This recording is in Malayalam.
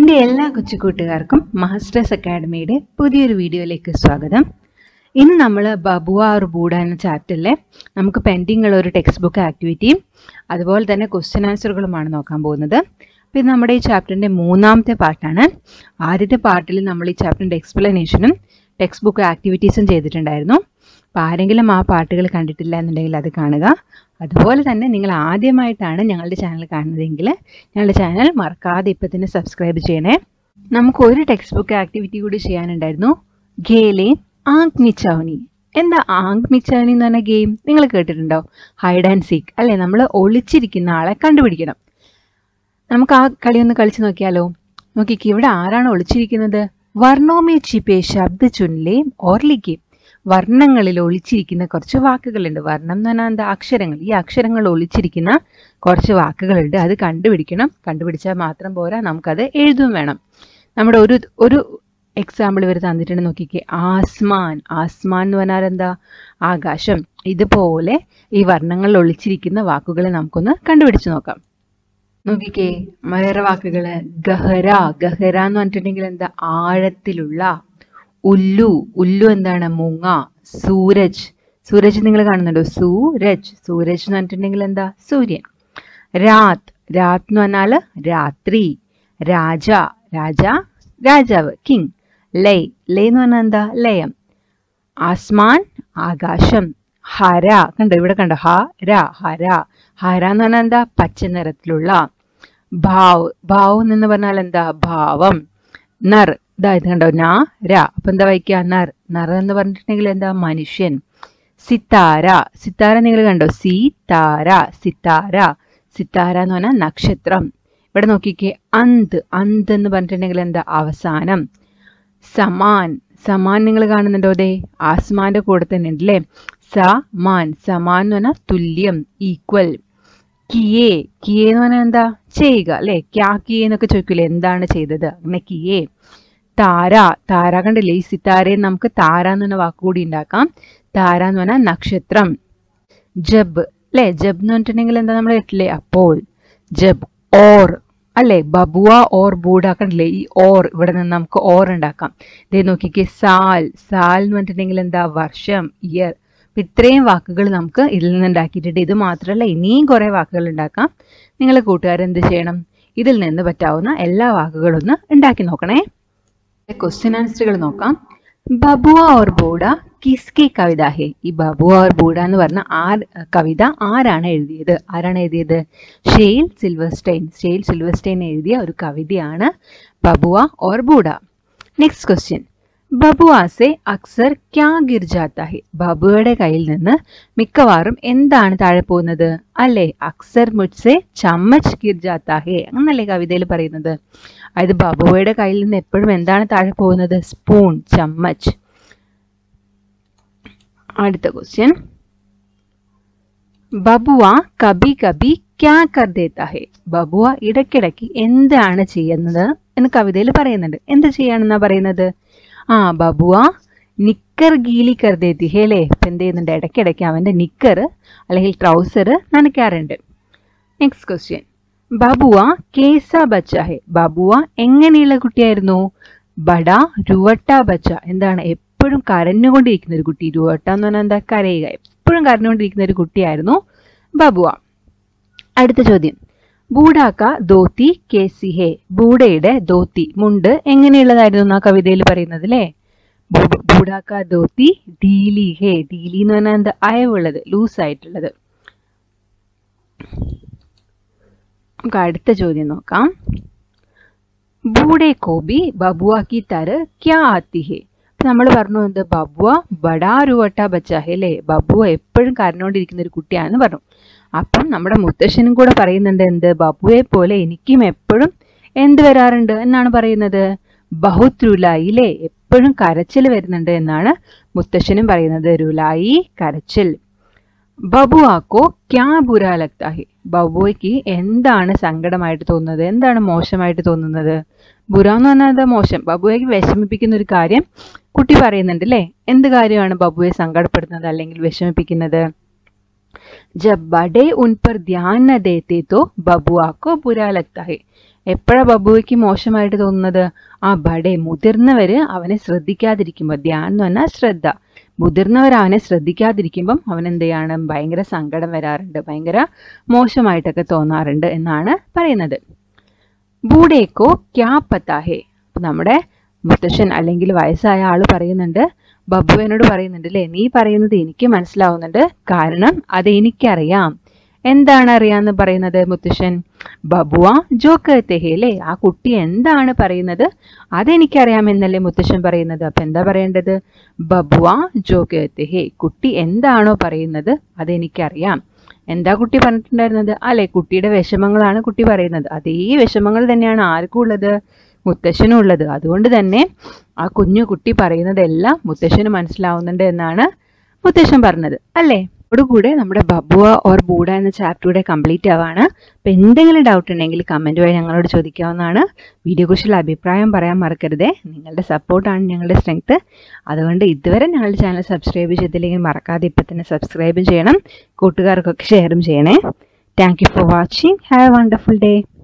എൻ്റെ എല്ലാ കൊച്ചു കൂട്ടുകാർക്കും മാസ്റ്റേഴ്സ് അക്കാഡമിയുടെ പുതിയൊരു വീഡിയോയിലേക്ക് സ്വാഗതം ഇന്ന് നമ്മൾ ബബുവ ഓർ ബൂഡ എന്ന ചാപ്റ്ററിലെ നമുക്ക് പെൻഡിങ് ഉള്ള ഒരു ടെക്സ്റ്റ് ബുക്ക് ആക്ടിവിറ്റിയും അതുപോലെ തന്നെ ക്വസ്റ്റ്യൻ ആൻസറുകളുമാണ് നോക്കാൻ പോകുന്നത് അപ്പോൾ ഇത് നമ്മുടെ ഈ ചാപ്റ്ററിൻ്റെ മൂന്നാമത്തെ പാർട്ടാണ് ആദ്യത്തെ പാർട്ടിൽ നമ്മൾ ഈ ചാപ്റ്ററിൻ്റെ എക്സ്പ്ലനേഷനും ടെക്സ്റ്റ് ബുക്ക് ആക്ടിവിറ്റീസും ചെയ്തിട്ടുണ്ടായിരുന്നു അപ്പോൾ ആരെങ്കിലും ആ പാട്ടുകൾ കണ്ടിട്ടില്ല എന്നുണ്ടെങ്കിൽ അത് കാണുക അതുപോലെ തന്നെ നിങ്ങൾ ആദ്യമായിട്ടാണ് ഞങ്ങളുടെ ചാനൽ കാണുന്നതെങ്കിൽ ഞങ്ങളുടെ ചാനൽ മറക്കാതെ ഇപ്പം തന്നെ സബ്സ്ക്രൈബ് ചെയ്യണേ നമുക്ക് ഒരു ടെക്സ്റ്റ് ബുക്ക് ആക്ടിവിറ്റി കൂടി ചെയ്യാനുണ്ടായിരുന്നു ഗേലെ ആങ്ക് മിച്ചൗനി എന്താ ആങ്ക് മിച്ചൗനി എന്ന് പറഞ്ഞ ഗെയിം നിങ്ങൾ കേട്ടിട്ടുണ്ടോ ഹൈഡ് ആൻഡ് സീക്ക് അല്ലേ നമ്മൾ ഒളിച്ചിരിക്കുന്ന ആളെ കണ്ടുപിടിക്കണം നമുക്ക് ആ കളി ഒന്ന് കളിച്ച് നോക്കിയാലോ നോക്കിക്ക് ഇവിടെ ആരാണ് ഒളിച്ചിരിക്കുന്നത് വർണ്ണോമേ ചിപ്പേ ശബ്ദ ചുൻലേം ഓർലിക്കേം വർണ്ണങ്ങളിൽ ഒളിച്ചിരിക്കുന്ന കുറച്ച് വാക്കുകളുണ്ട് വർണ്ണം എന്ന് പറഞ്ഞാൽ എന്താ അക്ഷരങ്ങൾ ഈ അക്ഷരങ്ങൾ ഒളിച്ചിരിക്കുന്ന കുറച്ച് വാക്കുകളുണ്ട് അത് കണ്ടുപിടിക്കണം കണ്ടുപിടിച്ചാൽ മാത്രം പോരാ നമുക്കത് എഴുതും വേണം നമ്മുടെ ഒരു ഒരു എക്സാമ്പിൾ ഇവർ തന്നിട്ടുണ്ട് നോക്കിക്കേ ആസ്മാൻ ആസ്മാൻ എന്ന് പറഞ്ഞാൽ എന്താ ആകാശം ഇതുപോലെ ഈ വർണ്ണങ്ങളിൽ ഒളിച്ചിരിക്കുന്ന വാക്കുകളെ നമുക്കൊന്ന് കണ്ടുപിടിച്ച് നോക്കാം നോക്കിക്കേ വേറെ വാക്കുകള് ഗഹര ഗഹര എന്ന് പറഞ്ഞിട്ടുണ്ടെങ്കിൽ എന്താ ആഴത്തിലുള്ള ഉല്ലു ഉല്ലു എന്താണ് മുങ്ങ സൂരജ് സൂരജ് നിങ്ങൾ കാണുന്നുണ്ടോ സൂരജ് സൂരജ് എന്ന് പറഞ്ഞിട്ടുണ്ടെങ്കിൽ എന്താ സൂര്യൻ രാത് രാത് എന്ന് പറഞ്ഞാല് രാത്രി രാജ രാജ രാജാവ് കിങ് ലയ് ലയ് എന്ന് പറഞ്ഞാൽ എന്താ ലയം ആസ്മാൻ ആകാശം ഹര കണ്ടോ ഇവിടെ കണ്ടോ ഹ ര ഹര ഹര എന്ന് പറഞ്ഞാൽ എന്താ പച്ച നിറത്തിലുള്ള ഭാവ് ഭാവ് എന്ന് പറഞ്ഞാൽ എന്താ ഭാവം നർ ഇതാ ഇത് കണ്ടോ നാ ര അപ്പൊ എന്താ വായിക്കുക നർ നർ എന്ന് പറഞ്ഞിട്ടുണ്ടെങ്കിൽ എന്താ മനുഷ്യൻ സിത്താര സിത്താര നിങ്ങൾ കണ്ടോ സീതാര സിത്താര സിത്താര എന്ന് പറഞ്ഞാൽ നക്ഷത്രം ഇവിടെ നോക്കിക്കേ അന്ത് അന്ത് എന്ന് പറഞ്ഞിട്ടുണ്ടെങ്കിൽ എന്താ അവസാനം സമാൻ സമാൻ നിങ്ങൾ കാണുന്നുണ്ടോ അതെ ആസ്മാന്റെ കൂടെ തന്നെ ഉണ്ട് അല്ലേ സമാൻ സമാൻ എന്ന് പറഞ്ഞാൽ തുല്യം ഈക്വൽ കിയേ കിയേ എന്ന് പറഞ്ഞാൽ എന്താ ചെയ്യുക അല്ലെ ക്യാ കിയേ എന്നൊക്കെ ചോദിക്കൂലേ എന്താണ് ചെയ്തത് അങ്ങനെ കിയേ താര താര കണ്ടില്ലേ ഈ സിത്താരയെ നമുക്ക് താര എന്ന് പറഞ്ഞ വാക്കുകൂടി ഉണ്ടാക്കാം താര എന്ന് പറഞ്ഞാൽ നക്ഷത്രം ജബ് അല്ലെ ജബ് എന്ന് പറഞ്ഞിട്ടുണ്ടെങ്കിൽ എന്താ നമ്മൾ കേട്ടില്ലേ അപ്പോൾ ജബ് ഓർ അല്ലെ ബബുവ ഓർ ബൂഡ കണ്ടില്ലേ ഈ ഓർ ഇവിടെ നിന്ന് നമുക്ക് ഓർ ഉണ്ടാക്കാം ഇതേ നോക്കിക്കേ സാൽ സാൽ എന്ന് പറഞ്ഞിട്ടുണ്ടെങ്കിൽ എന്താ വർഷം ഇയർ അപ്പൊ ഇത്രയും വാക്കുകൾ നമുക്ക് ഇതിൽ നിന്ന് ഉണ്ടാക്കിയിട്ടുണ്ട് ഇത് മാത്രമല്ല ഇനിയും കുറെ വാക്കുകൾ ഉണ്ടാക്കാം നിങ്ങൾ കൂട്ടുകാരെന്ത് ചെയ്യണം ഇതിൽ നിന്ന് പറ്റാവുന്ന എല്ലാ വാക്കുകളും ഒന്ന് ഉണ്ടാക്കി നോക്കണേ ക്വസ്റ്റ്യൻ ആൻസറുകൾ നോക്കാം ബബുവ ഓർ ബൂഡ കിസ്കി കവിത ഹേ ഈ ബബുവ ഓർ ബൂഡ എന്ന് പറഞ്ഞ ആ കവിത ആരാണ് എഴുതിയത് ആരാണ് എഴുതിയത് ഷെയിൽ സിൽവർസ്റ്റൈൻ ഷെയിൽ സിൽവർസ്റ്റൈൻ എഴുതിയ ഒരു കവിതയാണ് ബബുവ ഓർ ബൂഡ നെക്സ്റ്റ് ക്വസ്റ്റ്യൻ ബബുവാസെ അക്സർ ക്യാ ഗിർ ജാത്ത ഹെ ബബുവയുടെ കയ്യിൽ നിന്ന് മിക്കവാറും എന്താണ് താഴെ പോകുന്നത് അല്ലേ അക്സർ മുഡ്സെ ചമ്മച്ച് ഗിർ ജാത്ത ഹെ അങ്ങനല്ലേ കവിതയിൽ പറയുന്നത് അതായത് ബബുവയുടെ കയ്യിൽ നിന്ന് എപ്പോഴും എന്താണ് താഴെ പോകുന്നത് സ്പൂൺ ചമ്മച്ച് അടുത്ത ക്വസ്റ്റ്യൻ ബബുവ കബി കബി ക്യാ കർ ദേത്ത ഹെ ബബുവ ഇടയ്ക്കിടയ്ക്ക് എന്താണ് ചെയ്യുന്നത് എന്ന് കവിതയിൽ പറയുന്നുണ്ട് എന്ത് ചെയ്യാണെന്നാ പറയുന്നത് ആ ബബുവ നിക്കർ ഗീലി കർ ദേത്തി ഹേ അല്ലേ ഇപ്പം എന്ത് ചെയ്യുന്നുണ്ട് ഇടയ്ക്കിടയ്ക്ക് അവൻ്റെ നിക്കർ അല്ലെങ്കിൽ ട്രൗസർ നനയ്ക്കാറുണ്ട് നെക്സ്റ്റ് ക്വസ്റ്റ്യൻ ബബുവ കേസ ബച്ച ഹെ ബബുവ എങ്ങനെയുള്ള കുട്ടിയായിരുന്നു ബഡ രുവട്ട ബച്ച എന്താണ് എപ്പോഴും കരഞ്ഞുകൊണ്ടിരിക്കുന്ന ഒരു കുട്ടി രുവട്ട എന്ന് പറഞ്ഞാൽ എന്താ കരയുക എപ്പോഴും കരഞ്ഞുകൊണ്ടിരിക്കുന്ന ഒരു കുട്ടിയായിരുന്നു ബബുവ അടുത്ത ചോദ്യം ബൂഡാക്ക ധോത്തി കേസി ഹേ ബൂഡയുടെ ധോത്തി മുണ്ട് എങ്ങനെയുള്ളതായിരുന്നു ആ കവിതയിൽ പറയുന്നത് അല്ലേ ബൂഡാക്ക ധോത്തി ഡീലി ഹേ ഡീലി എന്ന് പറഞ്ഞാൽ എന്താ അയവുള്ളത് ലൂസ് ആയിട്ടുള്ളത് നമുക്ക് അടുത്ത ചോദ്യം നോക്കാം ബൂഡെ കോബി ബബുവ കി തര ക്യാ ആത്തി ഹേ നമ്മൾ പറഞ്ഞു എന്ത് ബബുവ ബടാ രുവട്ട ബച്ചാഹെ അല്ലേ ബബുവ എപ്പോഴും കരഞ്ഞുകൊണ്ടിരിക്കുന്ന ഒരു കുട്ടിയാണെന്ന് പറഞ്ഞു അപ്പം നമ്മുടെ മുത്തശ്ശനും കൂടെ പറയുന്നുണ്ട് എന്ത് ബബുവെ പോലെ എനിക്കും എപ്പോഴും എന്ത് വരാറുണ്ട് എന്നാണ് പറയുന്നത് ബഹുത് രുലായി അല്ലേ എപ്പോഴും കരച്ചിൽ വരുന്നുണ്ട് എന്നാണ് മുത്തശ്ശനും പറയുന്നത് രുലായി കരച്ചിൽ ബബുവാക്കോ ക്യാ ബുരാ ലഗ്താ ഹെ ബബുവയ്ക്ക് എന്താണ് സങ്കടമായിട്ട് തോന്നുന്നത് എന്താണ് മോശമായിട്ട് തോന്നുന്നത് ബുറ എന്ന് പറഞ്ഞാൽ എന്താ മോശം ബബുവയ്ക്ക് വിഷമിപ്പിക്കുന്ന ഒരു കാര്യം കുട്ടി പറയുന്നുണ്ട് അല്ലേ എന്ത് കാര്യമാണ് ബബുവെ സങ്കടപ്പെടുന്നത് അല്ലെങ്കിൽ വിഷമിപ്പിക്കുന്നത് जब बड़े उन पर ध्यान न देते तो बबुआ को बुरा लगता है എപ്പോഴാണ് ബബുവയ്ക്ക് മോശമായിട്ട് തോന്നുന്നത് ആ ബഡേ മുതിർന്നവര് അവനെ ശ്രദ്ധിക്കാതിരിക്കുമ്പോൾ ധ്യാൻ എന്ന് പറഞ്ഞാൽ ശ്രദ്ധ മുതിർന്നവർ അവനെ ശ്രദ്ധിക്കാതിരിക്കുമ്പം അവൻ എന്ത് ചെയ്യാണ് ഭയങ്കര സങ്കടം വരാറുണ്ട് ഭയങ്കര മോശമായിട്ടൊക്കെ തോന്നാറുണ്ട് എന്നാണ് പറയുന്നത് ബൂഡേക്കോ ക്യാ പത്താഹേ അപ്പൊ നമ്മുടെ മുത്തശ്ശൻ അല്ലെങ്കിൽ വയസ്സായ ആള് പറയുന്നുണ്ട് ബബുവിനോട് പറയുന്നുണ്ട് അല്ലേ നീ പറയുന്നത് എനിക്ക് മനസ്സിലാവുന്നുണ്ട് കാരണം അത് എനിക്കറിയാം എന്താണ് അറിയാന്ന് പറയുന്നത് മുത്തശ്ശൻ ബബുവ ജോക്കത്തേഹേ അല്ലേ ആ കുട്ടി എന്താണ് പറയുന്നത് അതെനിക്കറിയാം എന്നല്ലേ മുത്തശ്ശൻ പറയുന്നത് അപ്പൊ എന്താ പറയേണ്ടത് ബബുവ ജോക്കത്തേഹേ കുട്ടി എന്താണോ പറയുന്നത് അതെനിക്കറിയാം എന്താ കുട്ടി പറഞ്ഞിട്ടുണ്ടായിരുന്നത് അല്ലെ കുട്ടിയുടെ വിഷമങ്ങളാണ് കുട്ടി പറയുന്നത് അതേ വിഷമങ്ങൾ തന്നെയാണ് ആർക്കും ഉള്ളത് മുത്തശ്ശനും ഉള്ളത് അതുകൊണ്ട് തന്നെ ആ കുഞ്ഞു കുട്ടി പറയുന്നതെല്ലാം മുത്തശ്ശന് മനസ്സിലാവുന്നുണ്ട് എന്നാണ് മുത്തശ്ശൻ പറഞ്ഞത് അല്ലേ അതോടുകൂടെ നമ്മുടെ ബബുവ ഓർ ബൂഡ എന്ന ചാപ്റ്ററുടെ കംപ്ലീറ്റ് ആവാണ് അപ്പം എന്തെങ്കിലും ഡൗട്ട് ഉണ്ടെങ്കിൽ കമൻറ്റ് വഴി ഞങ്ങളോട് ചോദിക്കാവുന്നതാണ് വീഡിയോയെക്കുറിച്ചുള്ള അഭിപ്രായം പറയാൻ മറക്കരുതേ നിങ്ങളുടെ സപ്പോർട്ടാണ് ഞങ്ങളുടെ സ്ട്രെങ്ത് അതുകൊണ്ട് ഇതുവരെ ഞങ്ങളുടെ ചാനൽ സബ്സ്ക്രൈബ് ചെയ്തില്ലെങ്കിൽ മറക്കാതെ ഇപ്പം തന്നെ സബ്സ്ക്രൈബ് ചെയ്യണം കൂട്ടുകാർക്കൊക്കെ ഷെയറും ചെയ്യണേ thank you for watching have a wonderful day